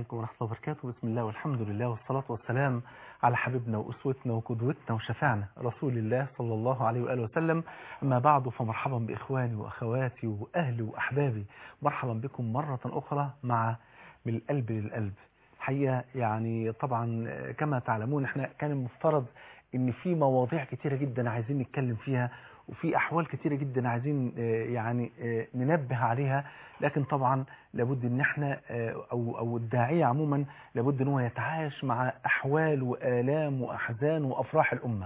عليكم ورحمة الله وبركاته بسم الله والحمد لله والصلاة والسلام على حبيبنا وأسوتنا وقدوتنا وشفعنا رسول الله صلى الله عليه وآله وسلم أما بعد فمرحبا بإخواني وأخواتي وأهلي وأحبابي مرحبا بكم مرة أخرى مع من القلب للقلب حقيقة يعني طبعا كما تعلمون احنا كان المفترض ان في مواضيع كتيرة جدا عايزين نتكلم فيها وفي احوال كتيرة جدا عايزين يعني ننبه عليها لكن طبعا لابد ان احنا او او الداعية عموما لابد ان هو يتعايش مع احوال والام واحزان وافراح الامة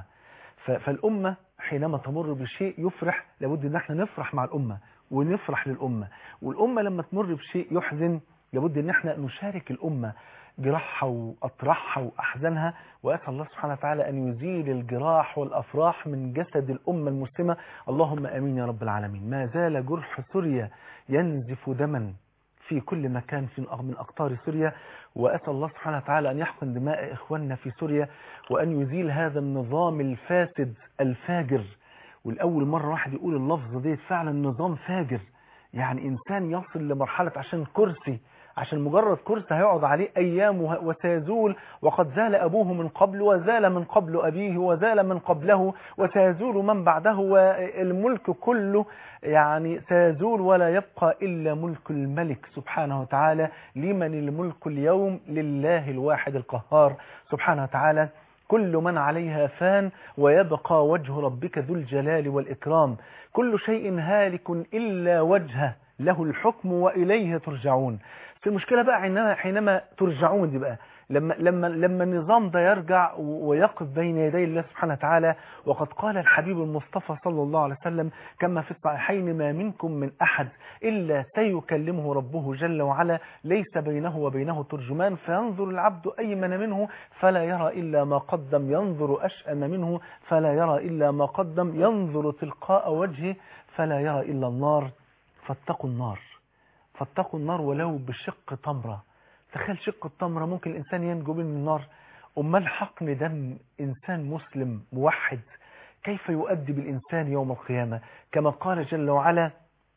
فالامة حينما تمر بشيء يفرح لابد ان احنا نفرح مع الامة ونفرح للامة والامة لما تمر بشيء يحزن لابد ان احنا نشارك الامة جراحها وأطرحها وأحزانها وأسأل الله سبحانه وتعالى أن يزيل الجراح والأفراح من جسد الأمة المسلمة اللهم أمين يا رب العالمين ما زال جرح سوريا ينزف دما في كل مكان في من أقطار سوريا وأسأل الله سبحانه وتعالى أن يحقن دماء إخواننا في سوريا وأن يزيل هذا النظام الفاسد الفاجر والأول مرة واحد يقول اللفظ دي فعلا نظام فاجر يعني إنسان يصل لمرحلة عشان كرسي عشان مجرد كرسي هيقعد عليه أيام وسيزول وقد زال أبوه من قبل وزال من قبل أبيه وزال من قبله وسيزول من بعده والملك كله يعني سيزول ولا يبقى إلا ملك الملك سبحانه وتعالى لمن الملك اليوم لله الواحد القهار سبحانه وتعالى كل من عليها فان ويبقى وجه ربك ذو الجلال والإكرام كل شيء هالك إلا وجهه له الحكم وإليه ترجعون في المشكلة بقى حينما, حينما ترجعون دي بقى لما, لما, لما النظام ده يرجع ويقف بين يدي الله سبحانه وتعالى وقد قال الحبيب المصطفى صلى الله عليه وسلم كما في الصحيحين ما منكم من أحد إلا سيكلمه ربه جل وعلا ليس بينه وبينه ترجمان فينظر العبد أيمن منه فلا يرى إلا ما قدم ينظر أشأم منه فلا يرى إلا ما قدم ينظر تلقاء وجهه فلا يرى إلا النار فاتقوا النار فاتقوا النار ولو بشق تمرة تخيل شق التمرة ممكن الإنسان ينجو من النار أمال حقن دم إنسان مسلم موحد كيف يؤدي بالإنسان يوم القيامة كما قال جل وعلا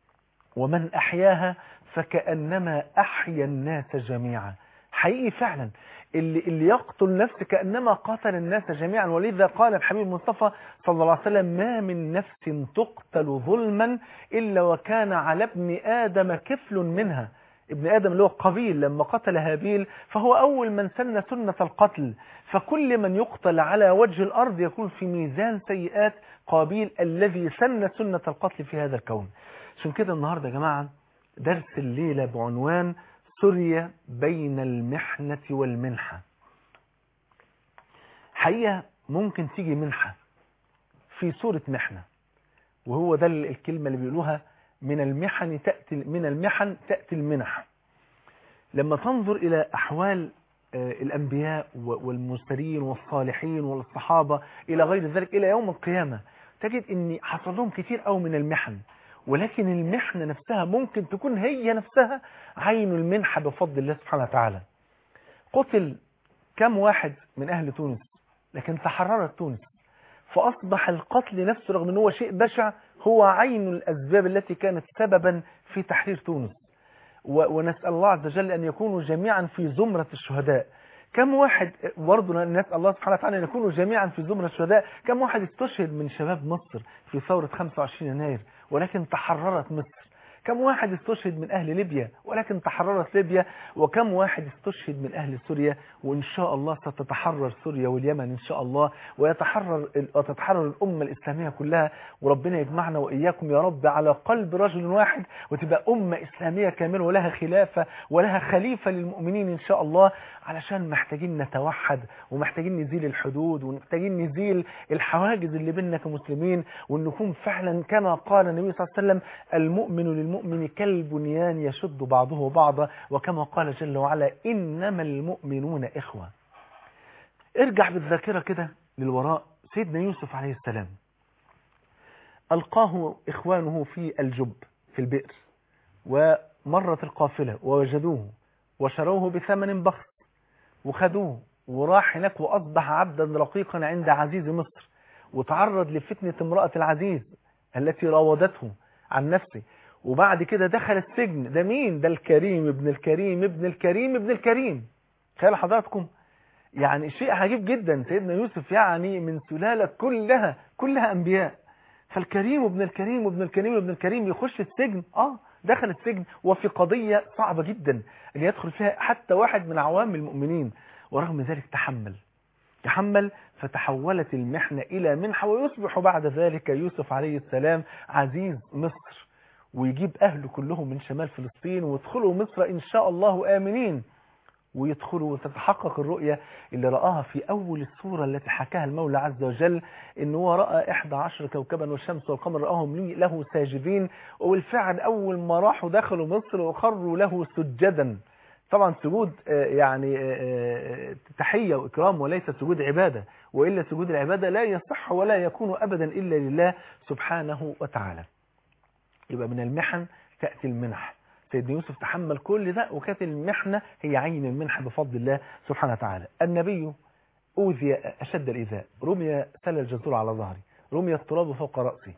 ومن أحياها فكأنما أحيا الناس جميعا حقيقي فعلا اللي, اللي يقتل نفسه كأنما قتل الناس جميعا ولذا قال الحبيب المصطفى صلى الله عليه وسلم ما من نفس تقتل ظلما إلا وكان على ابن آدم كفل منها ابن آدم اللي هو قبيل لما قتل هابيل فهو أول من سن سنة القتل فكل من يقتل على وجه الأرض يكون في ميزان سيئات قابيل الذي سن سنة القتل في هذا الكون عشان كده النهاردة يا جماعة درس الليلة بعنوان سوريا بين المحنة والمنحة حقيقة ممكن تيجي منحة في سورة محنة وهو ده الكلمة اللي بيقولوها من المحن تأتي من المحن تأتي المنح لما تنظر إلى أحوال الأنبياء والمرسلين والصالحين والصحابة إلى غير ذلك إلى يوم القيامة تجد أن حصل لهم كثير أو من المحن ولكن المحنة نفسها ممكن تكون هي نفسها عين المنحة بفضل الله سبحانه وتعالى قتل كم واحد من أهل تونس لكن تحررت تونس فأصبح القتل نفسه رغم أنه شيء بشع هو عين الأسباب التي كانت سببا في تحرير تونس ونسأل الله عز وجل أن يكونوا جميعا في زمرة الشهداء كم واحد برضه نسأل الله سبحانه وتعالى أن يكونوا جميعا في زمرة الشهداء كم واحد استشهد من شباب مصر في ثورة 25 يناير ولكن تحررت مصر كم واحد استشهد من أهل ليبيا ولكن تحررت ليبيا وكم واحد استشهد من أهل سوريا وإن شاء الله ستتحرر سوريا واليمن إن شاء الله ويتحرر وتتحرر الأمة الإسلامية كلها وربنا يجمعنا وإياكم يا رب على قلب رجل واحد وتبقى أمة إسلامية كاملة ولها خلافة ولها خليفة للمؤمنين إن شاء الله علشان محتاجين نتوحد ومحتاجين نزيل الحدود ومحتاجين نزيل الحواجز اللي بيننا كمسلمين وأن نكون فعلا كما قال النبي صلى الله عليه وسلم المؤمن للمؤمن كالبنيان يشد بعضه بعضا وكما قال جل وعلا إنما المؤمنون إخوة ارجع بالذاكرة كده للوراء سيدنا يوسف عليه السلام ألقاه إخوانه في الجب في البئر ومرت القافلة ووجدوه وشروه بثمن بخس وخدوه وراح هناك وأصبح عبدا رقيقا عند عزيز مصر وتعرض لفتنة امرأة العزيز التي راودته عن نفسه وبعد كده دخل السجن ده مين ده الكريم ابن الكريم ابن الكريم ابن الكريم تخيل حضراتكم يعني شيء عجيب جدا سيدنا يوسف يعني من سلالة كلها كلها أنبياء فالكريم ابن الكريم ابن الكريم ابن الكريم يخش السجن اه دخل السجن وفي قضية صعبة جدا ان يدخل فيها حتى واحد من عوام المؤمنين ورغم ذلك تحمل تحمل فتحولت المحنة إلى منحة ويصبح بعد ذلك يوسف عليه السلام عزيز مصر ويجيب أهله كلهم من شمال فلسطين ويدخلوا مصر إن شاء الله آمنين ويدخلوا وتتحقق الرؤية اللي رآها في أول السورة التي حكاها المولى عز وجل إن هو رأى 11 كوكبا والشمس والقمر رآهم له ساجدين وبالفعل أول ما راحوا دخلوا مصر وخروا له سجدا طبعا سجود يعني تحية وإكرام وليس سجود عبادة وإلا سجود العبادة لا يصح ولا يكون أبدا إلا لله سبحانه وتعالى يبقى من المحن تأتي المنح سيدنا يوسف تحمل كل ده وكانت المحنة هي عين المنحة بفضل الله سبحانه وتعالى النبي أوذي أشد الإيذاء رمي سل الجزور على ظهري رمي التراب فوق رأسي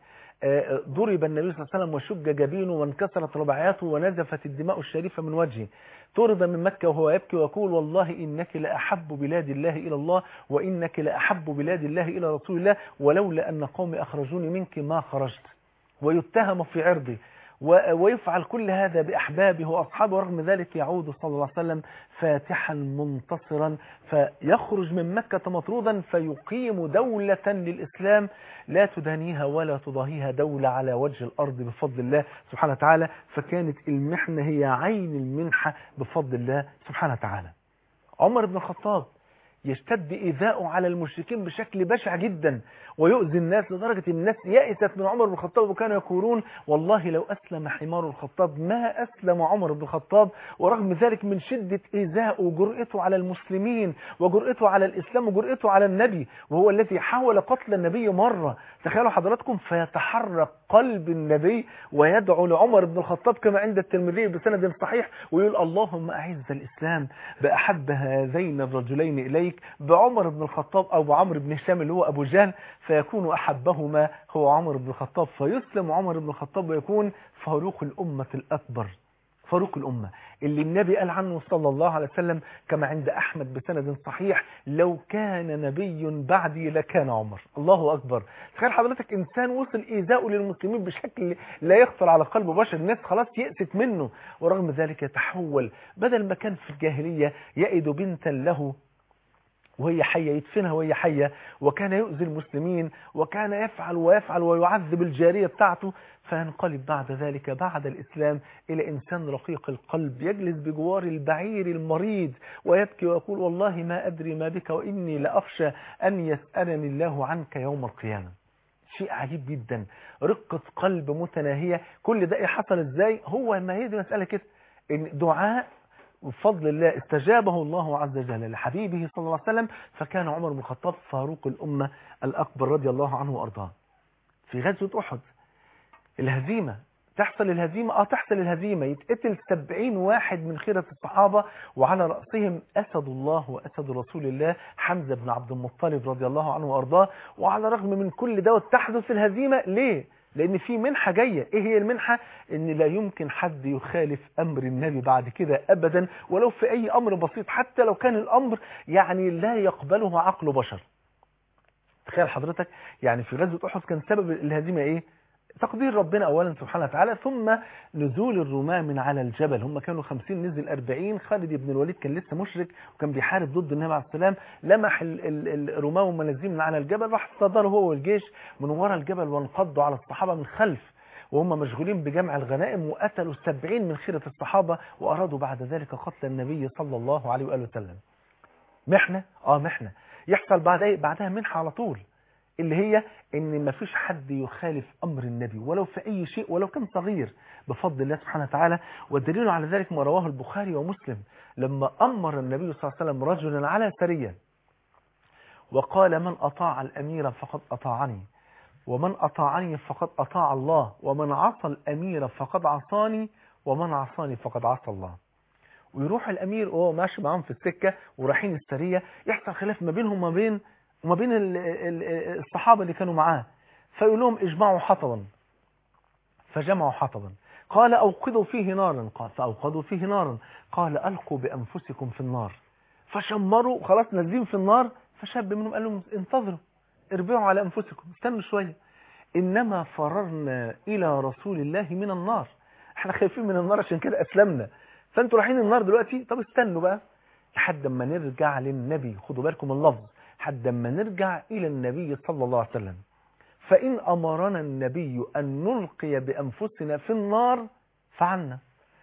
ضرب النبي صلى الله عليه وسلم وشج جبينه وانكسرت رباعياته ونزفت الدماء الشريفة من وجهه طرد من مكة وهو يبكي ويقول والله إنك لأحب بلاد الله إلى الله وإنك لأحب بلاد الله إلى رسول الله ولولا أن قومي أخرجوني منك ما خرجت ويتهم في عرضي ويفعل كل هذا بأحبابه وأصحابه ورغم ذلك يعود صلى الله عليه وسلم فاتحا منتصرا فيخرج من مكة مطرودا فيقيم دولة للإسلام لا تدانيها ولا تضاهيها دولة على وجه الأرض بفضل الله سبحانه وتعالى فكانت المحنة هي عين المنحة بفضل الله سبحانه وتعالى عمر بن الخطاب يشتد إيذاؤه على المشركين بشكل بشع جدا ويؤذي الناس لدرجة الناس يأست من عمر بن الخطاب وكانوا يقولون والله لو أسلم حمار الخطاب ما أسلم عمر بن الخطاب ورغم ذلك من شدة إيذائه وجرأته على المسلمين وجرأته على الإسلام وجرأته على النبي وهو الذي حاول قتل النبي مرة تخيلوا حضراتكم فيتحرك قلب النبي ويدعو لعمر بن الخطاب كما عند الترمذي بسند صحيح ويقول اللهم أعز الإسلام بأحب هذين الرجلين إليك بعمر بن الخطاب أو بعمر بن هشام اللي هو أبو جهل فيكون أحبهما هو عمر بن الخطاب فيسلم عمر بن الخطاب ويكون فاروق الأمة الأكبر فاروق الأمة اللي النبي قال عنه صلى الله عليه وسلم كما عند أحمد بسند صحيح لو كان نبي بعدي لكان عمر الله أكبر تخيل حضرتك إنسان وصل إيذاؤه للمسلمين بشكل لا يخطر على قلب بشر الناس خلاص يأست منه ورغم ذلك يتحول بدل ما كان في الجاهلية يئد بنتا له وهي حية يدفنها وهي حية وكان يؤذي المسلمين وكان يفعل ويفعل ويعذب الجارية بتاعته فينقلب بعد ذلك بعد الإسلام إلى إنسان رقيق القلب يجلس بجوار البعير المريض ويبكي ويقول والله ما أدري ما بك وإني لأخشى أن يسألني الله عنك يوم القيامة شيء عجيب جدا رقة قلب متناهية كل ده حصل ازاي هو ما هي دي مسألة كده إن دعاء بفضل الله استجابه الله عز وجل لحبيبه صلى الله عليه وسلم فكان عمر بن الخطاب فاروق الأمة الأكبر رضي الله عنه وأرضاه في غزوة أحد الهزيمة تحصل الهزيمة اه تحصل الهزيمة يتقتل سبعين واحد من خيرة الصحابة وعلى رأسهم أسد الله وأسد رسول الله حمزة بن عبد المطلب رضي الله عنه وأرضاه وعلى الرغم من كل ده تحدث الهزيمة ليه؟ لأن في منحة جاية إيه هي المنحة؟ إن لا يمكن حد يخالف أمر النبي بعد كده أبدا ولو في أي أمر بسيط حتى لو كان الأمر يعني لا يقبله عقل بشر تخيل حضرتك يعني في غزوة أحد كان سبب الهزيمة إيه؟ تقدير ربنا أولا سبحانه وتعالى ثم نزول الرماة من على الجبل هم كانوا 50 نزل 40 خالد بن الوليد كان لسه مشرك وكان بيحارب ضد النبي عليه السلام لمح الرماة وهم نازلين من على الجبل راح صدره هو والجيش من وراء الجبل وانقضوا على الصحابة من خلف وهم مشغولين بجمع الغنائم وقتلوا 70 من خيرة الصحابة وأرادوا بعد ذلك قتل النبي صلى الله عليه وآله وسلم محنة اه محنة يحصل بعد ايه بعدها منحة على طول اللي هي ان ما فيش حد يخالف امر النبي ولو في اي شيء ولو كان صغير بفضل الله سبحانه وتعالى والدليل على ذلك ما رواه البخاري ومسلم لما امر النبي صلى الله عليه وسلم رجلا على سرية وقال من اطاع الامير فقد اطاعني ومن اطاعني فقد اطاع الله ومن عصى الامير فقد عصاني ومن عصاني فقد عصى الله ويروح الامير وهو ماشي معاهم في السكة ورايحين السرية يحصل خلاف ما بينهم وما بين وما بين الصحابة اللي كانوا معاه فيقول لهم اجمعوا حطبا فجمعوا حطبا قال أوقدوا فيه نارا قال فأوقدوا فيه نارا قال ألقوا بأنفسكم في النار فشمروا خلاص نازلين في النار فشاب منهم قال لهم انتظروا اربعوا على أنفسكم استنوا شوية إنما فررنا إلى رسول الله من النار احنا خايفين من النار عشان كده أسلمنا فانتوا رايحين النار دلوقتي طب استنوا بقى لحد ما نرجع للنبي خدوا بالكم اللفظ لحد ما نرجع إلى النبي صلى الله عليه وسلم فإن أمرنا النبي أن نلقي بأنفسنا في النار فعلنا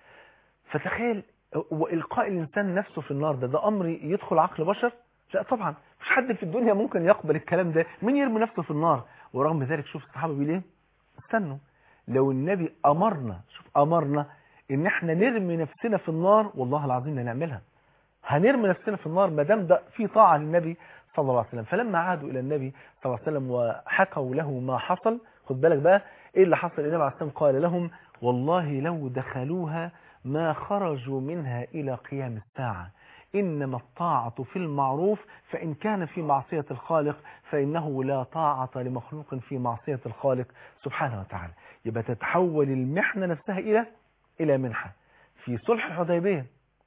فتخيل وإلقاء الإنسان نفسه في النار ده ده أمر يدخل عقل بشر لا طبعا مش حد في الدنيا ممكن يقبل الكلام ده مين يرمي نفسه في النار ورغم ذلك شوف الصحابة بيقول ايه استنوا لو النبي أمرنا شوف أمرنا ان احنا نرمي نفسنا في النار والله العظيم هنعملها هنرمي نفسنا في النار ما دام ده في طاعة للنبي صلى الله عليه وسلم فلما عادوا إلى النبي صلى الله عليه وسلم وحكوا له ما حصل خد بالك بقى إيه اللي حصل النبي عليه السلام قال لهم والله لو دخلوها ما خرجوا منها إلى قيام الساعة إنما الطاعة في المعروف فإن كان في معصية الخالق فإنه لا طاعة لمخلوق في معصية الخالق سبحانه وتعالى يبقى تتحول المحنة نفسها إلى إلى منحة في صلح الحديبية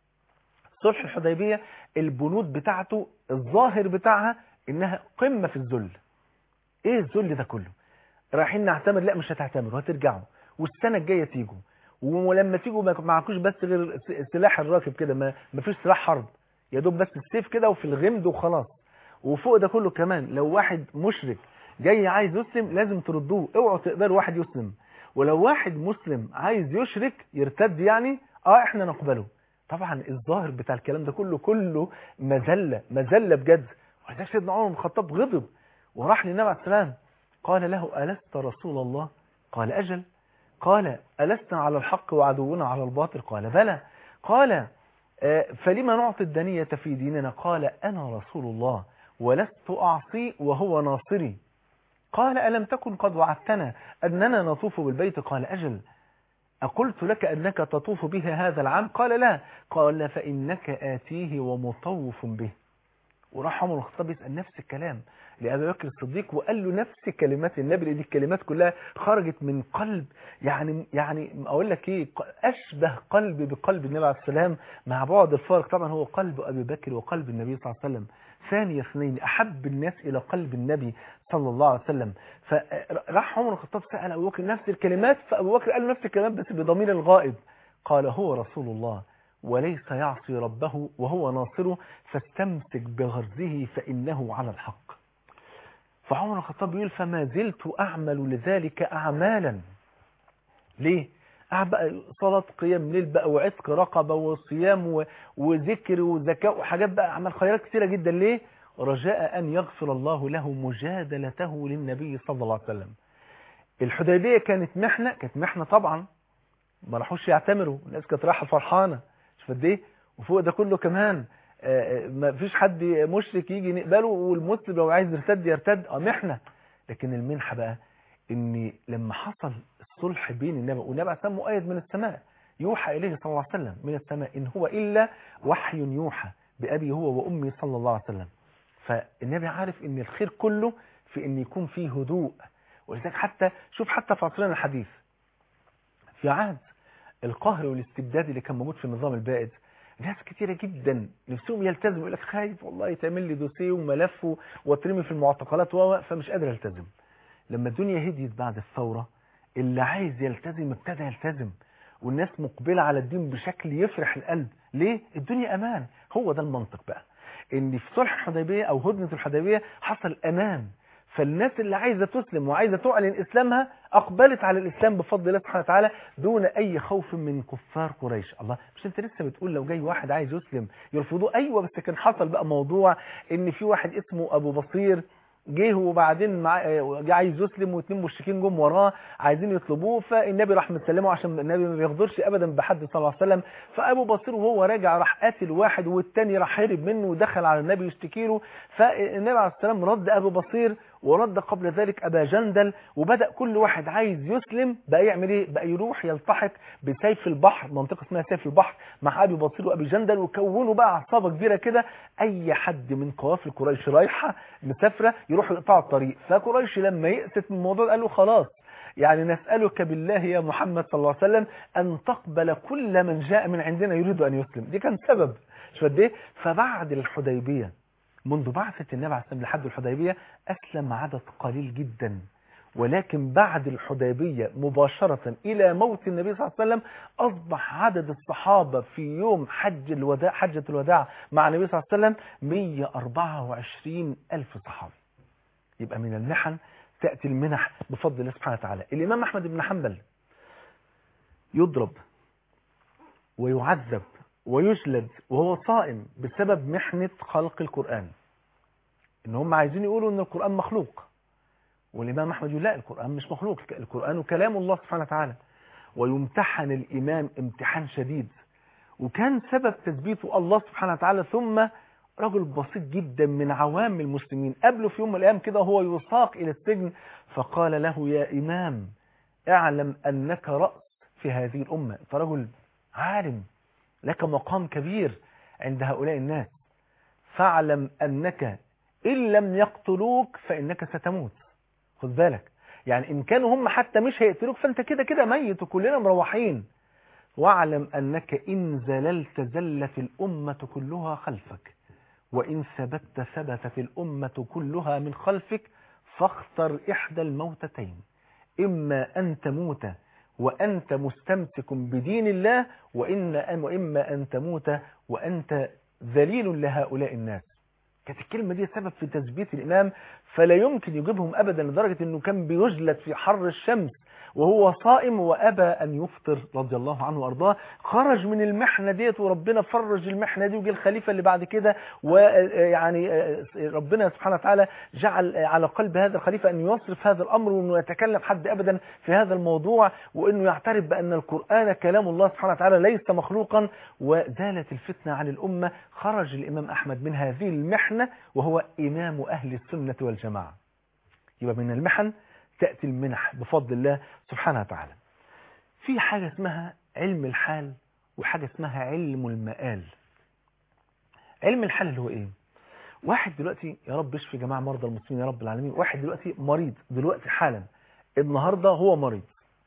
صلح الحديبية البنود بتاعته الظاهر بتاعها انها قمة في الذل ايه الذل ده كله رايحين نعتمر لا مش هتعتمروا هترجعوا والسنة الجاية تيجوا ولما تيجوا ما معكوش بس غير سلاح الراكب كده ما مفيش سلاح حرب يا دوب بس السيف كده وفي الغمد وخلاص وفوق ده كله كمان لو واحد مشرك جاي عايز يسلم لازم تردوه اوعوا تقدروا واحد يسلم ولو واحد مسلم عايز يشرك يرتد يعني اه احنا نقبله طبعا الظاهر بتاع الكلام ده كله كله مذلة مذلة بجد ولذلك سيدنا عمر بن الخطاب غضب وراح للنبي عليه السلام قال له ألست رسول الله قال أجل قال ألسنا على الحق وعدونا على الباطل قال بلى قال فلما نعطي الدنية في ديننا قال أنا رسول الله ولست أعصي وهو ناصري قال ألم تكن قد وعدتنا أننا نطوف بالبيت قال أجل أقلت لك أنك تطوف بها هذا العام قال لا قال فإنك آتيه ومطوف به وراح عمر الخطاب يسأل نفس الكلام لأبي بكر الصديق وقال له نفس كلمات النبي دي الكلمات كلها خرجت من قلب يعني يعني أقول لك إيه أشبه قلب بقلب النبي عليه السلام مع بعد الفارق طبعا هو قلب أبي بكر وقلب النبي صلى الله عليه وسلم ثاني اثنين أحب الناس إلى قلب النبي صلى الله عليه وسلم فراح عمر الخطاب سأل أبو بكر نفس الكلمات فأبو بكر قال له نفس الكلمات بس بضمير الغائب قال هو رسول الله وليس يعصي ربه وهو ناصره فاستمسك بغرزه فإنه على الحق فعمر الخطاب يقول فما زلت أعمل لذلك أعمالا ليه؟ بقى صلاة قيام ليل بقى وعتق رقبة وصيام وذكر وزكاة وحاجات بقى أعمال خيرات كثيرة جدا ليه؟ رجاء أن يغفر الله له مجادلته للنبي صلى الله عليه وسلم الحديبية كانت محنة كانت محنة طبعا ما راحوش يعتمروا الناس كانت رايحة فرحانة مش قد ايه وفوق ده كله كمان ما فيش حد مشرك يجي نقبله والمسلم لو عايز يرتد يرتد اه محنة لكن المنحة بقى ان لما حصل الصلح بين النبي والنبي عليه السلام مؤيد من السماء يوحى اليه صلى الله عليه وسلم من السماء ان هو الا وحي يوحى بابي هو وامي صلى الله عليه وسلم فالنبي عارف ان الخير كله في ان يكون فيه هدوء ولذلك حتى شوف حتى في عصرنا الحديث في عهد القهر والاستبداد اللي كان موجود في النظام البائد ناس كتيرة جدا نفسهم يلتزموا يقول لك خايف والله يتعمل لي دوسيه وملف واترمي في المعتقلات و فمش قادر التزم لما الدنيا هديت بعد الثورة اللي عايز يلتزم ابتدى يلتزم والناس مقبلة على الدين بشكل يفرح القلب ليه؟ الدنيا أمان هو ده المنطق بقى ان في صلح الحديبية او هدنة الحديبية حصل امان فالناس اللي عايزة تسلم وعايزة تعلن إسلامها أقبلت على الإسلام بفضل الله سبحانه وتعالى دون أي خوف من كفار قريش الله مش أنت لسه بتقول لو جاي واحد عايز يسلم يرفضوه أيوة بس كان حصل بقى موضوع إن في واحد اسمه أبو بصير جه وبعدين مع... جه عايز يسلم واثنين مشركين جم وراه عايزين يطلبوه فالنبي راح مسلمه عشان النبي ما بيغدرش ابدا بحد صلى الله عليه وسلم فابو بصير وهو راجع راح قاتل واحد والتاني راح هرب منه ودخل على النبي يشتكي له فالنبي عليه السلام رد ابو بصير ورد قبل ذلك ابا جندل وبدا كل واحد عايز يسلم بقى يعمل ايه بقى يروح يلتحق بسيف البحر منطقه اسمها سيف البحر مع ابي بصير وابي جندل وكونوا بقى عصابه كبيره كده اي حد من قوافل قريش رايحه مسافره يروحوا يقطعوا الطريق فقريش لما يأست من الموضوع قالوا خلاص يعني نسألك بالله يا محمد صلى الله عليه وسلم أن تقبل كل من جاء من عندنا يريد أن يسلم دي كان سبب شو قد ايه فبعد الحديبية منذ بعثة النبي عليه السلام لحد الحديبية أسلم عدد قليل جدا ولكن بعد الحديبية مباشرة إلى موت النبي صلى الله عليه وسلم أصبح عدد الصحابة في يوم حج الوداع حجة الوداع مع النبي صلى الله عليه وسلم 124 ألف صحابي يبقى من المحن تأتي المنح بفضل الله سبحانه وتعالى الإمام أحمد بن حنبل يضرب ويعذب ويجلد وهو صائم بسبب محنة خلق القرآن إن هم عايزين يقولوا إن القرآن مخلوق والإمام أحمد يقول لا القرآن مش مخلوق القرآن كلام الله سبحانه وتعالى ويمتحن الإمام امتحان شديد وكان سبب تثبيته الله سبحانه وتعالى ثم رجل بسيط جدا من عوام المسلمين قبله في يوم من الأيام كده هو يساق إلى السجن فقال له يا إمام اعلم أنك رأس في هذه الأمة أنت رجل عالم لك مقام كبير عند هؤلاء الناس فاعلم أنك إن لم يقتلوك فإنك ستموت خد بالك يعني إن كانوا هم حتى مش هيقتلوك فأنت كده كده ميت وكلنا مروحين واعلم أنك إن زللت زلت الأمة كلها خلفك وإن ثبت ثبتت الأمة كلها من خلفك فاختر إحدى الموتتين إما أن تموت وأنت مستمسك بدين الله وإن أن وإما أن تموت وأنت ذليل لهؤلاء الناس كانت الكلمة دي سبب في تثبيت الإمام فلا يمكن يجيبهم أبدا لدرجة أنه كان بيجلد في حر الشمس وهو صائم وأبى أن يفطر رضي الله عنه وأرضاه خرج من المحنة ديت وربنا فرج المحنة دي وجه الخليفة اللي بعد كده ويعني ربنا سبحانه وتعالى جعل على قلب هذا الخليفة أن يصرف هذا الأمر وأنه يتكلم حد أبدا في هذا الموضوع وأنه يعترف بأن القرآن كلام الله سبحانه وتعالى ليس مخلوقا وزالت الفتنة عن الأمة خرج الإمام أحمد من هذه المحنة وهو إمام أهل السنة والجماعة يبقى من المحن تأتي المنح بفضل الله سبحانه وتعالى في حاجة اسمها علم الحال وحاجة اسمها علم المآل علم الحال اللي هو ايه واحد دلوقتي يا رب اشفي جماعة مرضى المسلمين يا رب العالمين واحد دلوقتي مريض دلوقتي حالا النهاردة هو مريض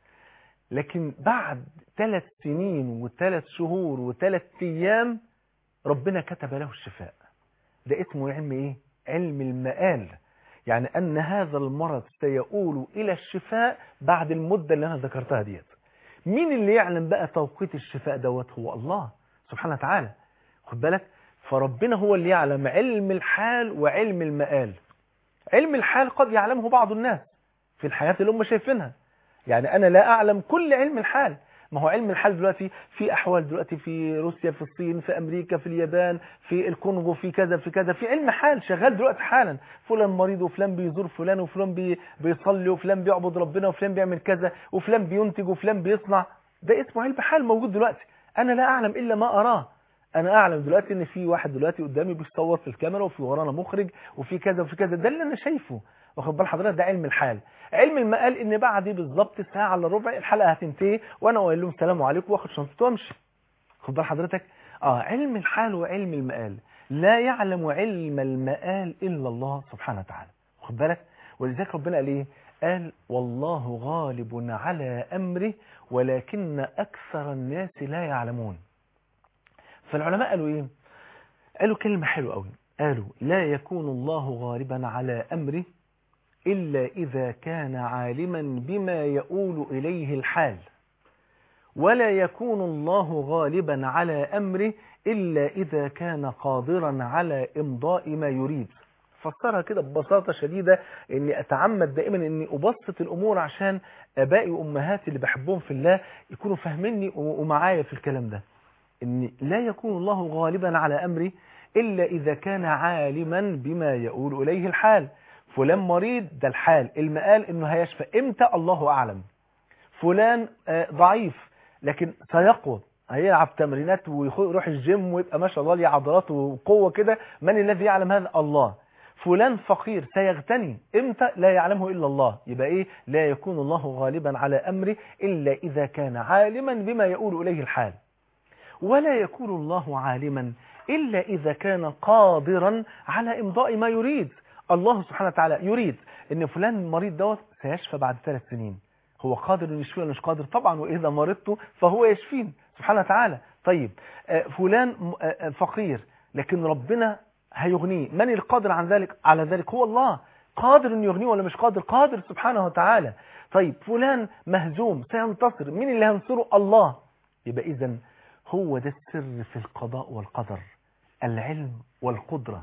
لكن بعد ثلاث سنين وثلاث شهور وثلاث ايام ربنا كتب له الشفاء ده اسمه علم ايه علم المآل يعني أن هذا المرض سيؤول إلى الشفاء بعد المدة اللي أنا ذكرتها ديت مين اللي يعلم بقى توقيت الشفاء دوت هو الله سبحانه وتعالى خد بالك فربنا هو اللي يعلم علم الحال وعلم المآل علم الحال قد يعلمه بعض الناس في الحياة اللي هم شايفينها يعني أنا لا أعلم كل علم الحال ما هو علم الحال دلوقتي في أحوال دلوقتي في روسيا في الصين في أمريكا في اليابان في الكونغو في كذا في كذا في علم حال شغال دلوقتي حالا فلان مريض وفلان بيزور فلان وفلان بي بيصلي وفلان بيعبد ربنا وفلان بيعمل كذا وفلان بينتج وفلان بيصنع ده اسمه علم حال موجود دلوقتي أنا لا أعلم إلا ما أراه أنا أعلم دلوقتي إن في واحد دلوقتي قدامي بيصور في الكاميرا وفي ورانا مخرج وفي كذا وفي كذا ده اللي أنا شايفه واخد بال حضرتك ده علم الحال علم المقال ان بعد بالظبط ساعه الا ربع الحلقه هتنتهي وانا اقول لهم السلام عليكم واخد شنطتي وامشي خد بال حضرتك اه علم الحال وعلم المقال لا يعلم علم المقال الا الله سبحانه وتعالى خد بالك ولذلك ربنا قال ايه قال والله غالب على امره ولكن اكثر الناس لا يعلمون فالعلماء قالوا ايه قالوا كلمه حلوه قوي قالوا لا يكون الله غالبا على امره إلا إذا كان عالما بما يؤول إليه الحال ولا يكون الله غالبا على أمره إلا إذا كان قادرا على إمضاء ما يريد فسرها كده ببساطة شديدة أني أتعمد دائما أني أبسط الأمور عشان أبائي وأمهاتي اللي بحبهم في الله يكونوا فاهميني ومعايا في الكلام ده أن لا يكون الله غالبا على أمره إلا إذا كان عالما بما يؤول إليه الحال فلان مريض ده الحال المقال انه هيشفى امتى الله اعلم فلان ضعيف لكن سيقوى هيلعب تمرينات ويروح الجيم ويبقى ما شاء الله ليه عضلات وقوه كده من الذي يعلم هذا الله فلان فقير سيغتني امتى لا يعلمه الا الله يبقى ايه لا يكون الله غالبا على امره الا اذا كان عالما بما يؤول اليه الحال ولا يكون الله عالما الا اذا كان قادرا على امضاء ما يريد الله سبحانه وتعالى يريد ان فلان المريض دوت سيشفى بعد ثلاث سنين هو قادر انه يشفيني ولا مش قادر طبعا واذا مرضت فهو يشفيني سبحانه وتعالى طيب آه، فلان م- آه، آه، فقير لكن ربنا هيغنيه من القادر عن ذلك على ذلك هو الله قادر انه يغنيه ولا مش قادر قادر سبحانه وتعالى طيب فلان مهزوم سينتصر مين اللي هينصره الله يبقى اذا هو ده السر في القضاء والقدر العلم والقدرة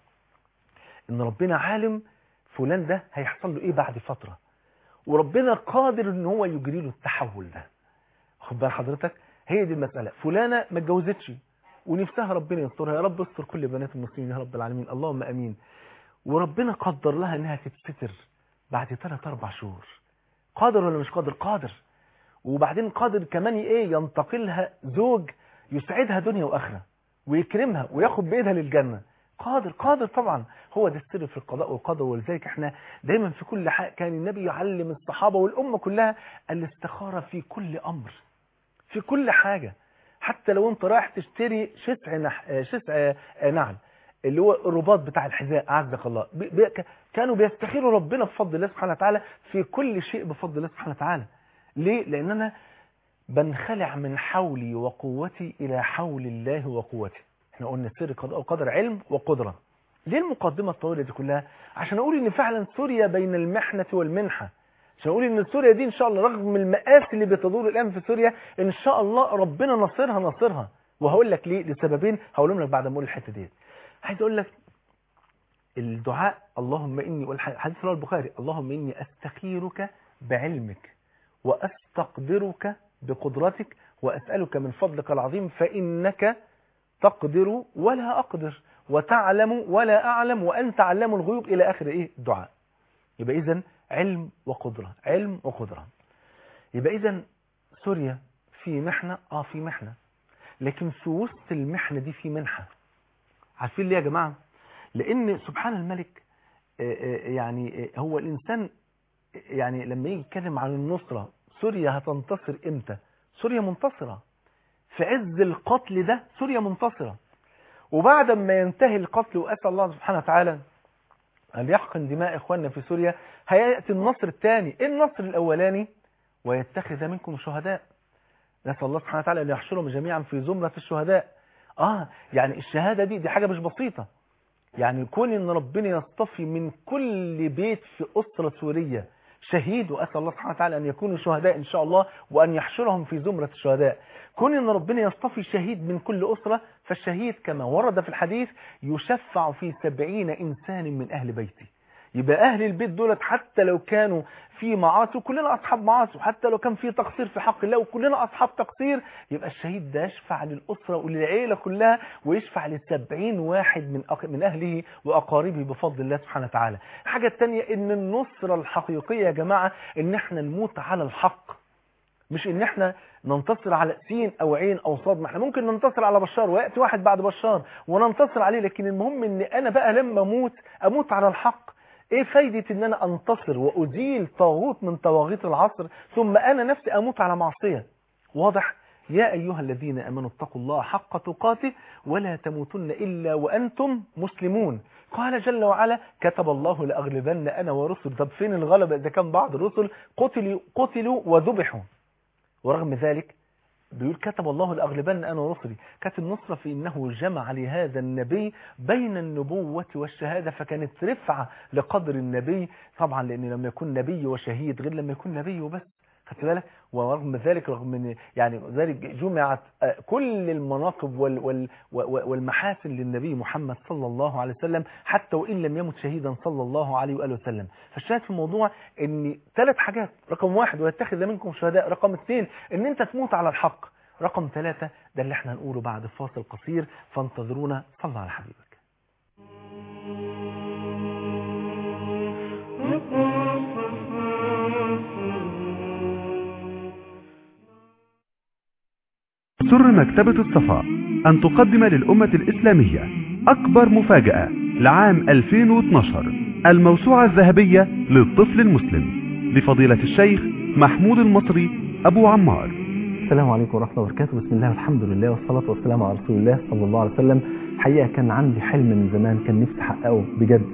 ان ربنا عالم فلان ده هيحصل له ايه بعد فترة وربنا قادر ان هو يجري له التحول ده خد بال حضرتك هي دي المسألة فلانة ما اتجوزتش ونفسها ربنا يسترها يا رب استر كل بنات المسلمين يا رب العالمين اللهم امين وربنا قدر لها انها تتستر بعد 3 4 شهور قادر ولا مش قادر قادر وبعدين قادر كمان ايه ينتقلها زوج يسعدها دنيا واخره ويكرمها وياخد بايدها للجنه قادر قادر طبعا هو ده السر في القضاء والقدر ولذلك احنا دايما في كل حاجه كان النبي يعلم الصحابه والامه كلها الاستخاره في كل امر في كل حاجه حتى لو انت رايح تشتري شسع نح... آه، شسع آه، نعل اللي هو الرباط بتاع الحذاء اعزك الله بي... بي... ك- كانوا بيستخيروا ربنا بفضل الله سبحانه وتعالى في كل شيء بفضل الله سبحانه وتعالى ليه لان انا بنخلع من حولي وقوتي الى حول الله وقوته احنا قلنا سر قضاء وقدر علم وقدره ليه المقدمه الطويله دي كلها عشان اقول ان فعلا سوريا بين المحنه والمنحه عشان اقول ان سوريا دي ان شاء الله رغم المآسي اللي بتدور الان في سوريا ان شاء الله ربنا نصرها نصرها وهقول لك ليه لسببين هقولهم لك بعد ما اقول الحته ديت عايز اقول لك الدعاء اللهم اني والحديث رواه البخاري اللهم اني استخيرك بعلمك واستقدرك بقدرتك واسالك من فضلك العظيم فانك تقدر ولا اقدر وتعلم ولا اعلم وانت علام الغيوب الى اخر ايه الدعاء يبقى اذا علم وقدره علم وقدره يبقى اذا سوريا في محنه اه في محنه لكن في وسط المحنه دي في منحه عارفين ليه يا جماعه لان سبحان الملك آه، آه، يعني آه، هو الانسان يعني لما يجي يتكلم عن النصره سوريا هتنتصر امتى سوريا منتصره في عز القتل ده سوريا منتصره وبعد ما ينتهي القتل واسال الله سبحانه وتعالى أن يحقن دماء إخواننا في سوريا هيأتي النصر الثاني إيه النصر الأولاني ويتخذ منكم شهداء نسأل الله سبحانه وتعالى أن يحشرهم جميعا في زمرة الشهداء آه يعني الشهادة دي دي حاجة مش بسيطة يعني كون ان ربنا يصطفي من كل بيت في أسرة سورية شهيد وأسأل الله سبحانه وتعالى أن يكونوا شهداء إن شاء الله وأن يحشرهم في زمرة الشهداء كون ان ربنا يصطفي شهيد من كل أسرة فالشهيد كما ورد في الحديث يشفع في سبعين إنسان من أهل بيته يبقى أهل البيت دولت حتى لو كانوا في معاصي وكلنا أصحاب معاصي وحتى لو كان في تقصير في حق الله وكلنا أصحاب تقصير يبقى الشهيد ده يشفع للأسرة وللعيلة كلها ويشفع للسبعين واحد من أق... من أهله وأقاربه بفضل الله سبحانه وتعالى الحاجة الثانية إن النصرة الحقيقية يا جماعة إن احنا نموت على الحق مش ان احنا ننتصر على سين او عين او صاد ما احنا ممكن ننتصر على بشار وياتي واحد بعد بشار وننتصر عليه لكن المهم ان انا بقى لما اموت اموت على الحق ايه فايدة ان انا انتصر وازيل طاغوت من طواغيت العصر ثم انا نفسي اموت على معصية واضح يا ايها الذين امنوا اتقوا الله حق تقاته ولا تموتن الا وانتم مسلمون قال جل وعلا كتب الله لاغلبن انا ورسل طب فين الغلبة اذا كان بعض الرسل قتلوا قتلوا وذبحوا ورغم ذلك بيقول كتب الله لأغلبن أنا ورسلي كانت النصرة في إنه جمع لهذا النبي بين النبوة والشهادة فكانت رفعة لقدر النبي طبعا لأن لما يكون نبي وشهيد غير لما يكون نبي وبس خدت بالك ورغم ذلك رغم من يعني ذلك جمعت آه، كل المناقب وال وال و- والمحاسن للنبي محمد صلى الله عليه وسلم حتى وإن لم يمت شهيدا صلى الله عليه وآله وسلم فالشاهد في الموضوع ان ثلاث حاجات رقم واحد ويتخذ منكم شهداء رقم اثنين ان انت تموت على الحق رقم ثلاثة ده اللي احنا هنقوله بعد فاصل قصير فانتظرونا صلى على حبيبك سر مكتبة الصفا أن تقدم للأمة الإسلامية أكبر مفاجأة لعام 2012 الموسوعة الذهبية للطفل المسلم لفضيلة الشيخ محمود المصري أبو عمار السلام عليكم ورحمة الله وبركاته بسم الله والحمد لله والصلاة والسلام على رسول الله صلى الله عليه وسلم حقيقة كان عندي حلم من زمان كان نفسي أحققه بجد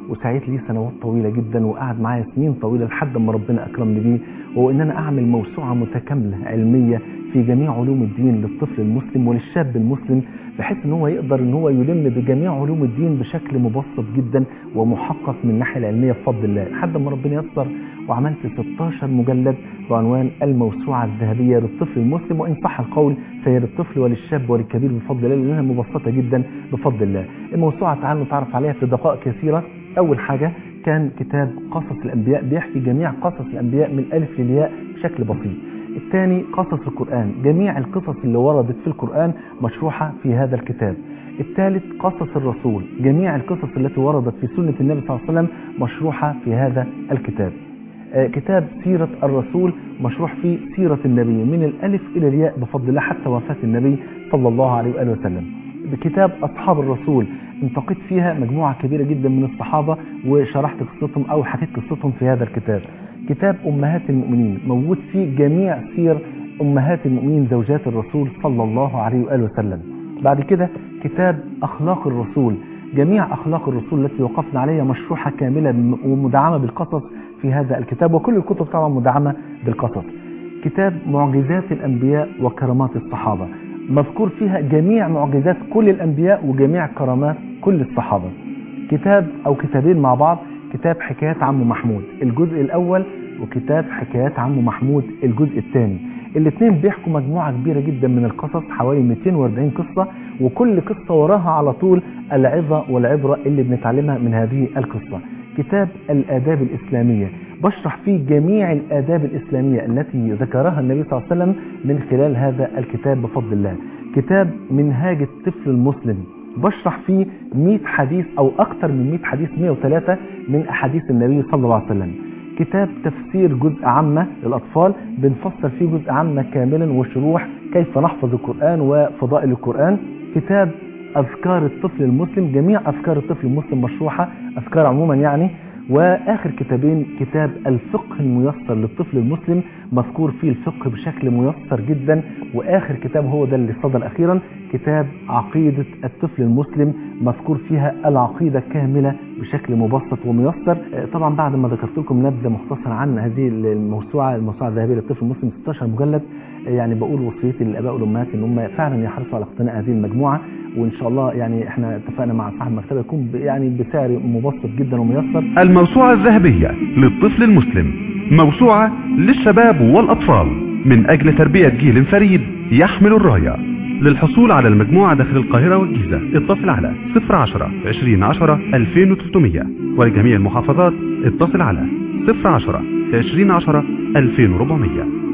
وسعيت لي سنوات طويلة جدا وقعد معايا سنين طويلة لحد ما ربنا أكرمني بيه وهو إن أنا أعمل موسوعة متكاملة علمية في جميع علوم الدين للطفل المسلم وللشاب المسلم بحيث ان هو يقدر ان هو يلم بجميع علوم الدين بشكل مبسط جدا ومحقق من الناحيه العلميه بفضل الله لحد ما ربنا يسر وعملت 16 مجلد بعنوان الموسوعه الذهبيه للطفل المسلم وان صح القول فهي للطفل وللشاب وللكبير بفضل الله لانها مبسطه جدا بفضل الله. الموسوعه تعالوا نتعرف عليها في دقائق كثيره اول حاجه كان كتاب قصص الانبياء بيحكي جميع قصص الانبياء من الالف للياء بشكل بسيط. الثاني قصص القرآن جميع القصص اللي وردت في القرآن مشروحة في هذا الكتاب الثالث قصص الرسول جميع القصص التي وردت في سنة النبي صلى الله عليه وسلم مشروحة في هذا الكتاب آه كتاب سيرة الرسول مشروح فيه سيرة النبي من الألف إلى الياء بفضل الله حتى وفاة النبي صلى الله عليه وآله وسلم بكتاب أصحاب الرسول انتقيت فيها مجموعة كبيرة جدا من الصحابة وشرحت قصتهم أو حكيت قصتهم في هذا الكتاب كتاب أمهات المؤمنين موجود فيه جميع سير أمهات المؤمنين زوجات الرسول صلى الله عليه وآله وسلم بعد كده كتاب أخلاق الرسول جميع أخلاق الرسول التي وقفنا عليها مشروحة كاملة ومدعمة بالقصص في هذا الكتاب وكل الكتب طبعا مدعمة بالقصص كتاب معجزات الأنبياء وكرامات الصحابة مذكور فيها جميع معجزات كل الأنبياء وجميع كرامات كل الصحابة كتاب أو كتابين مع بعض كتاب حكايات عم محمود الجزء الأول وكتاب حكايات عم محمود الجزء الثاني الاثنين بيحكوا مجموعة كبيرة جدا من القصص حوالي 240 قصة وكل قصة وراها على طول العظة والعبرة اللي بنتعلمها من هذه القصة كتاب الآداب الإسلامية بشرح فيه جميع الآداب الإسلامية التي ذكرها النبي صلى الله عليه وسلم من خلال هذا الكتاب بفضل الله كتاب منهاج الطفل المسلم بشرح فيه 100 حديث أو أكثر من 100 حديث 103 من أحاديث النبي صلى الله عليه وسلم كتاب تفسير جزء عامة للأطفال بنفسر فيه جزء عامة كاملا وشروح كيف نحفظ القرآن وفضائل القرآن كتاب أذكار الطفل المسلم جميع أذكار الطفل المسلم مشروحة أذكار عموما يعني وآخر كتابين كتاب الفقه الميسر للطفل المسلم مذكور فيه الفقه بشكل ميسر جدا وآخر كتاب هو ده اللي صدر أخيرا كتاب عقيدة الطفل المسلم مذكور فيها العقيدة كاملة بشكل مبسط وميسر طبعا بعد ما ذكرت لكم نبذة مختصرة عن هذه الموسوعة الموسوعة الذهبية للطفل المسلم 16 مجلد يعني بقول وصيتي للآباء والأمهات إن هم فعلا يحرصوا على اقتناء هذه المجموعة وإن شاء الله يعني احنا اتفقنا مع صاحب المكتبة يكون يعني بسعر مبسط جدا وميسر الموسوعة الذهبية للطفل المسلم موسوعة للشباب والأطفال من أجل تربية جيل فريد يحمل الراية للحصول على المجموعة داخل القاهرة والجيزة اتصل على 010 2010 2300 ولجميع المحافظات اتصل على 010 2010 2400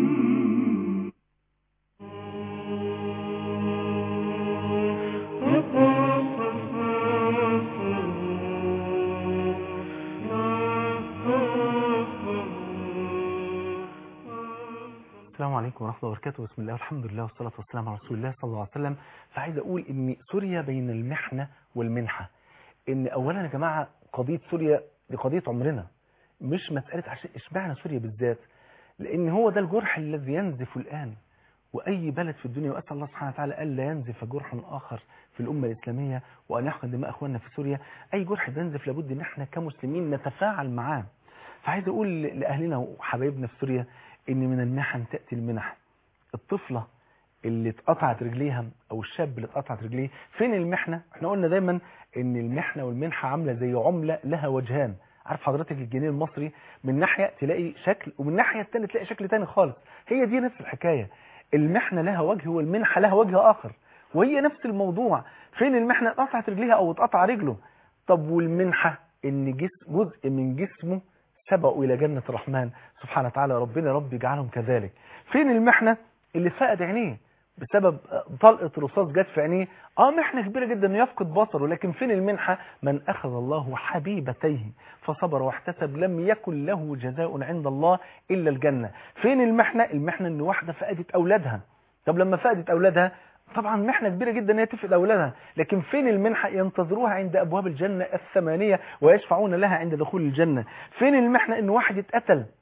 السلام عليكم ورحمة الله وبركاته بسم الله والحمد لله والصلاة والسلام على رسول الله صلى الله عليه وسلم فعايز أقول إن سوريا بين المحنة والمنحة إن أولا يا جماعة قضية سوريا دي قضية عمرنا مش مسألة عشان اشمعنى سوريا بالذات لأن هو ده الجرح الذي ينزف الآن وأي بلد في الدنيا وأسأل الله سبحانه وتعالى ألا ينزف جرحا آخر في الأمة الإسلامية وأن يحقن دماء أخواننا في سوريا أي جرح بينزف لابد إن احنا كمسلمين نتفاعل معاه فعايز أقول لأهلنا وحبايبنا في سوريا إن من المحن تأتي المنح الطفلة اللي اتقطعت رجليها أو الشاب اللي اتقطعت رجليه فين المحنة احنا قلنا دايما إن المحنة والمنحة عاملة زي عملة لها وجهان عارف حضرتك الجنيه المصري من ناحية تلاقي شكل ومن ناحية التانية تلاقي شكل تاني خالص هي دي نفس الحكاية المحنة لها وجه والمنحة لها وجه آخر وهي نفس الموضوع فين المحنة اتقطعت رجليها أو اتقطع رجله طب والمنحة إن جسم جزء من جسمه سبقوا إلى جنة الرحمن سبحانه وتعالى ربنا رب يجعلهم كذلك فين المحنة اللي فقد عينيه بسبب طلقة رصاص جت في عينيه اه محنة كبيرة جدا انه يفقد بصره لكن فين المنحة من اخذ الله حبيبتيه فصبر واحتسب لم يكن له جزاء عند الله الا الجنة فين المحنة المحنة ان واحدة فقدت اولادها طب لما فقدت اولادها طبعا محنة كبيرة جدا ان هي تفقد اولادها لكن فين المنحة ينتظروها عند ابواب الجنة الثمانية ويشفعون لها عند دخول الجنة فين المحنة ان واحد اتقتل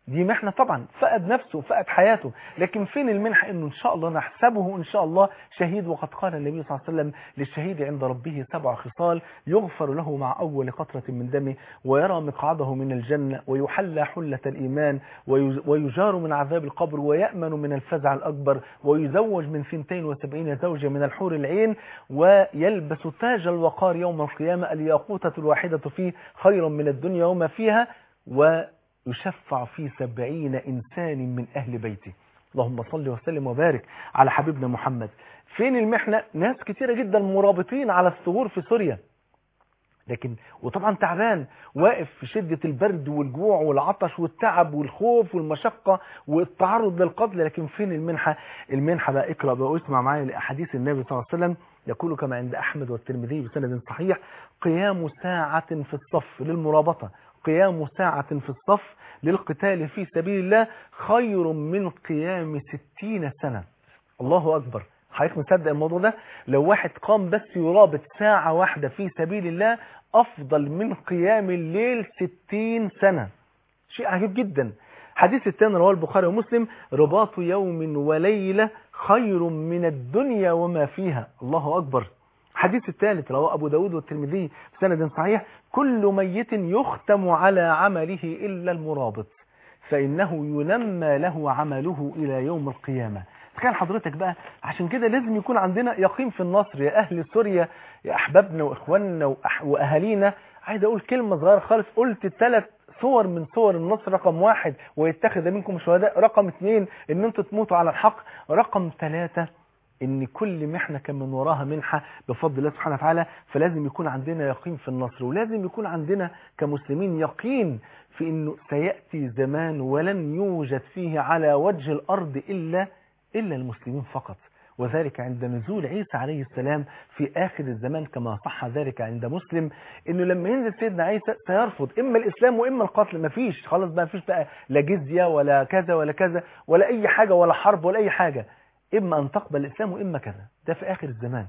دي محنة طبعا فقد نفسه فقد حياته لكن فين المنحة انه ان شاء الله نحسبه ان شاء الله شهيد وقد قال النبي صلى الله عليه وسلم للشهيد عند ربه سبع خصال يغفر له مع اول قطرة من دمه ويرى مقعده من الجنة ويحلى حلة الايمان ويجار من عذاب القبر ويأمن من الفزع الاكبر ويزوج من 72 زوجة من الحور العين ويلبس تاج الوقار يوم القيامة الياقوتة الواحدة فيه خيرا من الدنيا وما فيها و يشفع في سبعين إنسان من أهل بيته اللهم صل وسلم وبارك على حبيبنا محمد فين المحنة ناس كتيرة جدا مرابطين على الثغور في سوريا لكن وطبعا تعبان واقف في شدة البرد والجوع والعطش والتعب والخوف والمشقة والتعرض للقتل لكن فين المنحة المنحة بقى اقرأ بقى واسمع معايا لأحاديث النبي صلى الله عليه وسلم يقول كما عند أحمد والترمذي بسند صحيح قيام ساعة في الصف للمرابطة قيام ساعة في الصف للقتال في سبيل الله خير من قيام ستين سنة الله أكبر حضرتك مصدق الموضوع ده لو واحد قام بس يرابط ساعة واحدة في سبيل الله أفضل من قيام الليل ستين سنة شيء عجيب جدا حديث الثاني رواه البخاري ومسلم رباط يوم وليلة خير من الدنيا وما فيها الله أكبر الحديث الثالث رواه أبو داود والترمذي بسند صحيح كل ميت يختم على عمله إلا المرابط فإنه ينمى له عمله إلى يوم القيامة تخيل حضرتك بقى عشان كده لازم يكون عندنا يقين في النصر يا أهل سوريا يا أحبابنا وإخواننا وأح وأهالينا عايز أقول كلمة صغيرة خالص قلت ثلاث صور من صور النصر رقم واحد ويتخذ منكم شهداء رقم اثنين ان انتوا تموتوا على الحق رقم ثلاثة ان كل محنة كان من وراها منحة بفضل الله سبحانه وتعالى فلازم يكون عندنا يقين في النصر ولازم يكون عندنا كمسلمين يقين في انه سيأتي زمان ولن يوجد فيه على وجه الارض الا الا المسلمين فقط وذلك عند نزول عيسى عليه السلام في آخر الزمان كما صح ذلك عند مسلم انه لما ينزل سيدنا عيسى سيرفض اما الاسلام واما القتل مفيش خلاص بقى مفيش بقى لا جزية ولا كذا ولا كذا ولا اي حاجة ولا حرب ولا اي حاجة اما ان تقبل الاسلام واما كذا ده في اخر الزمان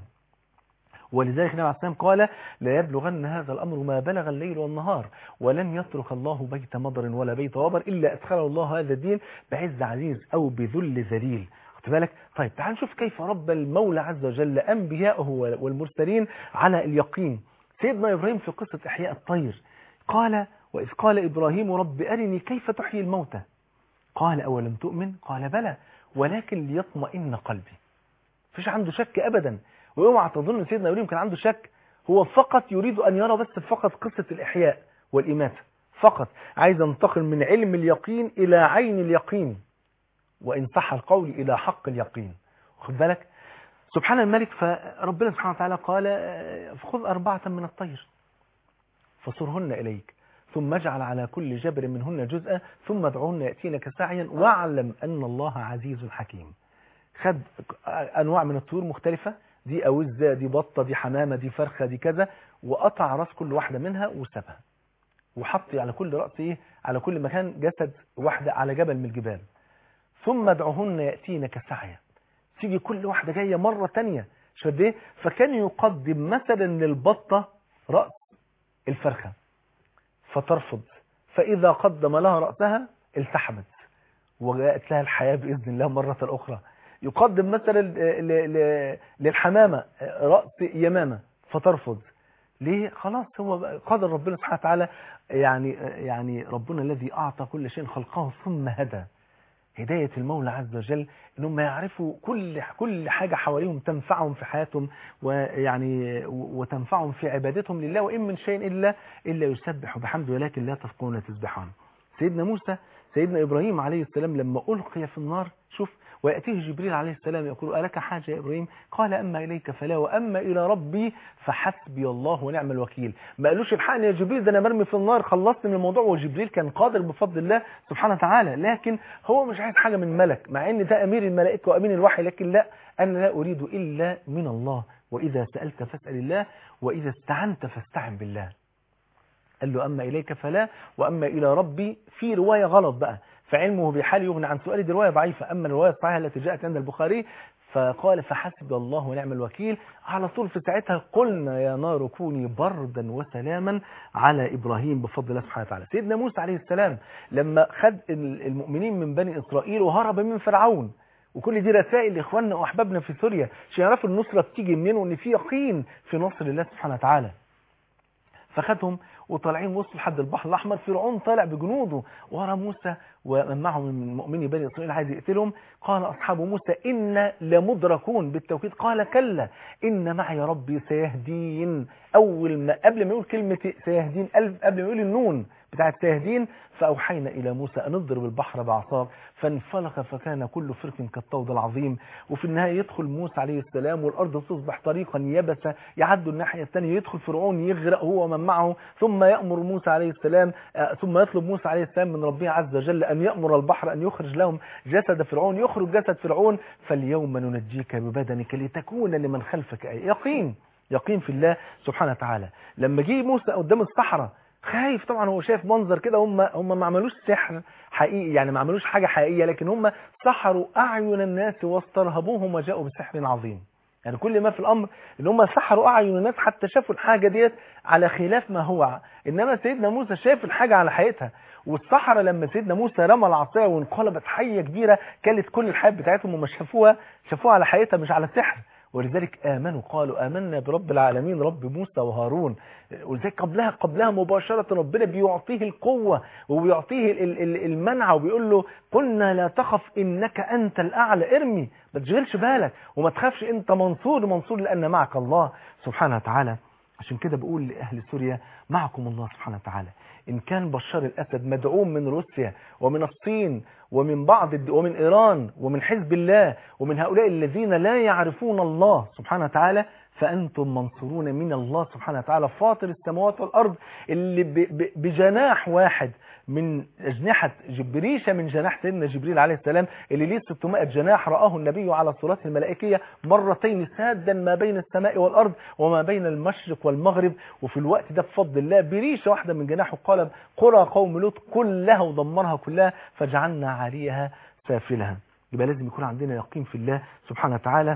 ولذلك النبي عليه السلام قال لا يبلغن هذا الأمر ما بلغ الليل والنهار ولن يترك الله بيت مضر ولا بيت وبر إلا أدخله الله هذا الدين بعز عزيز أو بذل ذليل خد بالك طيب تعال نشوف كيف رب المولى عز وجل أنبياءه والمرسلين على اليقين سيدنا إبراهيم في قصة إحياء الطير قال وإذ قال إبراهيم رب أرني كيف تحيي الموتى قال أولم تؤمن قال بلى ولكن ليطمئن قلبي فيش عنده شك أبدا واوعى تظن سيدنا إبراهيم كان عنده شك هو فقط يريد أن يرى بس فقط قصة الإحياء والإماتة فقط عايز انتقل من علم اليقين إلى عين اليقين وإن صح القول إلى حق اليقين خد بالك سبحان الملك فربنا سبحانه وتعالى قال خذ أربعة من الطير فصرهن إليك ثم اجعل على كل جبر منهن جزءا ثم ادعوهن يأتينك سعيا واعلم أن الله عزيز حكيم خد أنواع من الطيور مختلفة دي أوزة دي بطة دي حمامة دي فرخة دي كذا وقطع راس كل واحدة منها وسابها وحط على كل رأس ايه على كل مكان جسد واحدة على جبل من الجبال ثم ادعوهن يأتينك سعيا تيجي كل واحدة جاية مرة تانية شد ايه فكان يقدم مثلا للبطة رأس الفرخة فترفض فإذا قدم لها رأسها التحمت وجاءت لها الحياة بإذن الله مرة أخرى يقدم مثلا للحمامة رأس يمامة فترفض ليه خلاص هو قدر ربنا سبحانه وتعالى يعني يعني ربنا الذي أعطى كل شيء خلقه ثم هدى هداية المولى عز وجل انهم يعرفوا كل كل حاجة حواليهم تنفعهم في حياتهم ويعني وتنفعهم في عبادتهم لله وإن من شيء إلا إلا يسبح بحمده ولكن لا تفقون تسبحون سيدنا موسى سيدنا إبراهيم عليه السلام لما ألقي في النار شوف ويأتيه جبريل عليه السلام يقول ألك حاجة يا إبراهيم قال أما إليك فلا وأما إلى ربي فحسبي الله ونعم الوكيل ما قالوش الحقني يا جبريل ده أنا مرمي في النار خلصت من الموضوع وجبريل كان قادر بفضل الله سبحانه وتعالى لكن هو مش عايز حاجة من ملك مع أن ده أمير الملائكة وأمين الوحي لكن لا أنا لا أريد إلا من الله وإذا سألت فاسأل الله وإذا استعنت فاستعن بالله قال له أما إليك فلا وأما إلى ربي في رواية غلط بقى فعلمه بحال يغني عن سؤال دي رواية ضعيفة أما الرواية الصحيحة التي جاءت عند البخاري فقال فحسب الله ونعم الوكيل على طول في ساعتها قلنا يا نار كوني بردا وسلاما على إبراهيم بفضل الله سبحانه وتعالى سيدنا موسى عليه السلام لما خد المؤمنين من بني إسرائيل وهرب من فرعون وكل دي رسائل لاخواننا واحبابنا في سوريا عشان يعرفوا النصره بتيجي منين وان في يقين في نصر الله سبحانه وتعالى فخدهم وطالعين وصلوا لحد البحر الاحمر فرعون طالع بجنوده ورا موسى ومن معهم من مؤمني بني اسرائيل عايز يقتلهم قال اصحاب موسى انا لمدركون بالتوكيد قال كلا ان معي ربي سيهدين اول ما قبل ما يقول كلمه سيهدين قبل ما يقول النون بتاعت سيهدين فأوحينا إلى موسى أن اضرب البحر بعصاك فانفلق فكان كل فرق كالطود العظيم وفي النهاية يدخل موسى عليه السلام والأرض تصبح طريقا يبسة يعدوا الناحية الثانية يدخل فرعون يغرق هو ومن معه ثم يأمر موسى عليه السلام ثم يطلب موسى عليه السلام من ربه عز وجل أن يأمر البحر أن يخرج لهم جسد فرعون يخرج جسد فرعون فاليوم ننجيك ببدنك لتكون لمن خلفك أي يقين يقين في الله سبحانه وتعالى لما جه موسى قدام الصحراء خايف طبعا هو شايف منظر كده هم هم ما عملوش سحر حقيقي يعني ما عملوش حاجة حقيقية لكن هم سحروا أعين الناس واسترهبوهم وجاءوا بسحر عظيم يعني كل ما في الأمر ان هم سحروا أعين الناس حتى شافوا الحاجة ديت على خلاف ما هو إنما سيدنا موسى شاف الحاجة على حقيقتها والسحرة لما سيدنا موسى رمى العصاية وانقلبت حية كبيرة كلت كل الحياة بتاعتهم وما شافوها شافوها على حقيقتها مش على سحر ولذلك آمنوا قالوا آمنا برب العالمين رب موسى وهارون ولذلك قبلها قبلها مباشرة ربنا بيعطيه القوة وبيعطيه المنع وبيقول له قلنا لا تخف إنك أنت الأعلى ارمي ما تشغلش بالك وما تخافش أنت منصور منصور لأن معك الله سبحانه وتعالى عشان كده بقول لأهل سوريا معكم الله سبحانه وتعالى إن كان بشار الأسد مدعوم من روسيا ومن الصين ومن بعض الد... ومن إيران ومن حزب الله ومن هؤلاء الذين لا يعرفون الله سبحانه وتعالى فأنتم منصورون من الله سبحانه وتعالى فاطر السماوات والأرض اللي ب... ب... بجناح واحد من أجنحة بريشة من جناح سيدنا جبريل عليه السلام اللي ليه 600 جناح رآه النبي على صورته الملائكية مرتين سادا ما بين السماء والأرض وما بين المشرق والمغرب وفي الوقت ده بفضل الله بريشة واحدة من جناحه قلب قرى قوم لوط كلها ودمرها كلها فجعلنا عاليها سافلها يبقى لازم يكون عندنا يقين في الله سبحانه وتعالى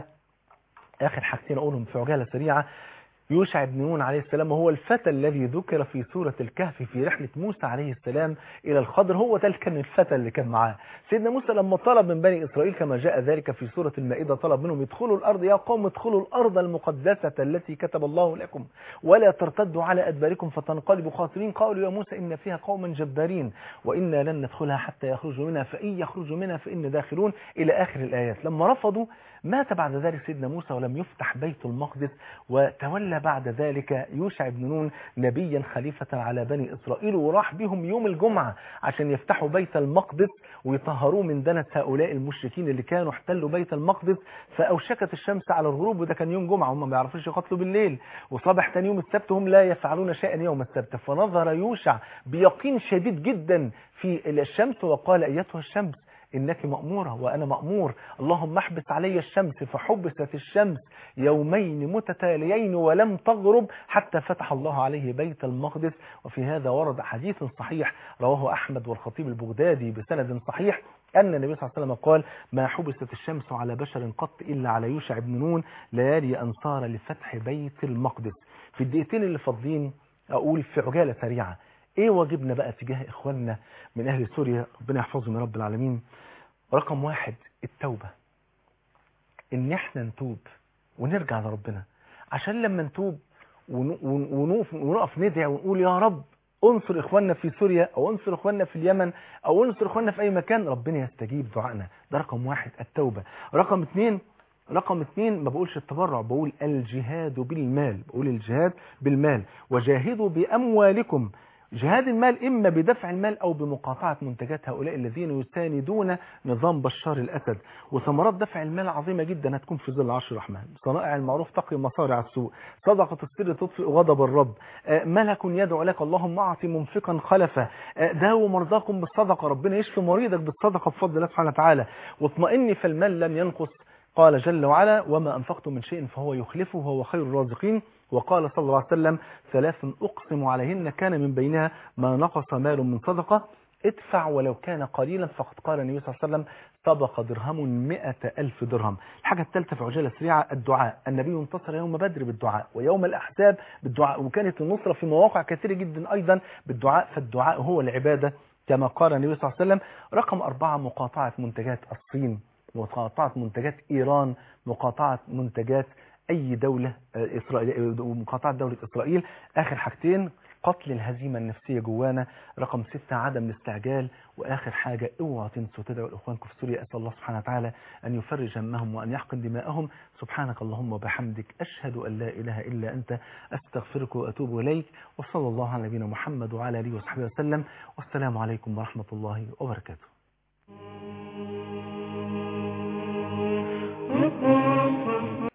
آخر حاجتين أقولهم في عجالة سريعة يوشع بن نون عليه السلام هو الفتى الذي ذكر في سورة الكهف في رحلة موسى عليه السلام إلى الخضر هو ده كان الفتى اللي كان معاه سيدنا موسى لما طلب من بني إسرائيل كما جاء ذلك في سورة المائدة طلب منهم يدخلوا الأرض يا قوم ادخلوا الأرض المقدسة التي كتب الله لكم ولا ترتدوا على أدباركم فتنقلبوا خاسرين قالوا يا موسى إن فيها قوما جبارين وإنا لن ندخلها حتى يخرجوا منها فإن يخرجوا منها فإن داخلون إلى آخر الآيات لما رفضوا مات بعد ذلك سيدنا موسى ولم يفتح بيت المقدس وتولى بعد ذلك يوشع بن نون نبيا خليفة على بني إسرائيل وراح بهم يوم الجمعة عشان يفتحوا بيت المقدس ويطهروه من دنس هؤلاء المشركين اللي كانوا احتلوا بيت المقدس فأوشكت الشمس على الغروب وده كان يوم جمعة هم ما بيعرفوش يقتلوا بالليل وصبح تاني يوم السبت هم لا يفعلون شيئا يوم السبت فنظر يوشع بيقين شديد جدا في الشمس وقال أيتها الشمس إنك مأمورة وأنا مأمور اللهم احبس علي الشمس فحبست الشمس يومين متتاليين ولم تغرب حتى فتح الله عليه بيت المقدس وفي هذا ورد حديث صحيح رواه أحمد والخطيب البغدادي بسند صحيح أن النبي صلى الله عليه وسلم قال ما حبست الشمس على بشر قط إلا على يوشع بن نون ليالي أنصار لفتح بيت المقدس في الدقيقتين اللي فاضلين أقول في عجالة سريعة ايه واجبنا بقى تجاه اخواننا من اهل سوريا ربنا يحفظهم يا رب العالمين رقم واحد التوبة ان احنا نتوب ونرجع لربنا عشان لما نتوب ونقف, ونقف ندعي ونقول يا رب انصر اخواننا في سوريا او انصر اخواننا في اليمن او انصر اخواننا في اي مكان ربنا يستجيب دعائنا ده رقم واحد التوبة رقم اثنين رقم اثنين ما بقولش التبرع بقول الجهاد بالمال بقول الجهاد بالمال وجاهدوا بأموالكم جهاد المال إما بدفع المال أو بمقاطعة منتجات هؤلاء الذين يساندون نظام بشار الأسد وثمرات دفع المال عظيمة جدا هتكون في ظل عرش الرحمن صنائع المعروف تقي مصارع السوء صدقة السر تطفئ غضب الرب ملك يدعو لك اللهم أعطي منفقا خلفا داووا مرضاكم بالصدقة ربنا يشفي مريضك بالصدقة بفضل الله سبحانه وتعالى واطمئني فالمال لن ينقص قال جل وعلا وما أنفقتم من شيء فهو يخلفه وهو خير الرازقين وقال صلى الله عليه وسلم ثلاث أقسم عليهن كان من بينها ما نقص مال من صدقة ادفع ولو كان قليلا فقد قال النبي صلى الله عليه وسلم سبق درهم مئة ألف درهم الحاجة الثالثة في عجالة سريعة الدعاء النبي انتصر يوم بدر بالدعاء ويوم الأحزاب بالدعاء وكانت النصرة في مواقع كثيرة جدا أيضا بالدعاء فالدعاء هو العبادة كما قال النبي صلى الله عليه وسلم رقم أربعة مقاطعة منتجات الصين مقاطعة منتجات إيران مقاطعة منتجات أي دولة إسرائيل مقاطعة دولة إسرائيل آخر حاجتين قتل الهزيمة النفسية جوانا رقم ستة عدم الاستعجال وآخر حاجة اوعوا تنسوا تدعوا لإخوانكم في سوريا أسأل الله سبحانه وتعالى أن يفرج همهم وأن يحقن دماءهم سبحانك اللهم وبحمدك أشهد أن لا إله إلا أنت أستغفرك وأتوب إليك وصلى الله على نبينا محمد وعلى آله وصحبه وسلم والسلام عليكم ورحمة الله وبركاته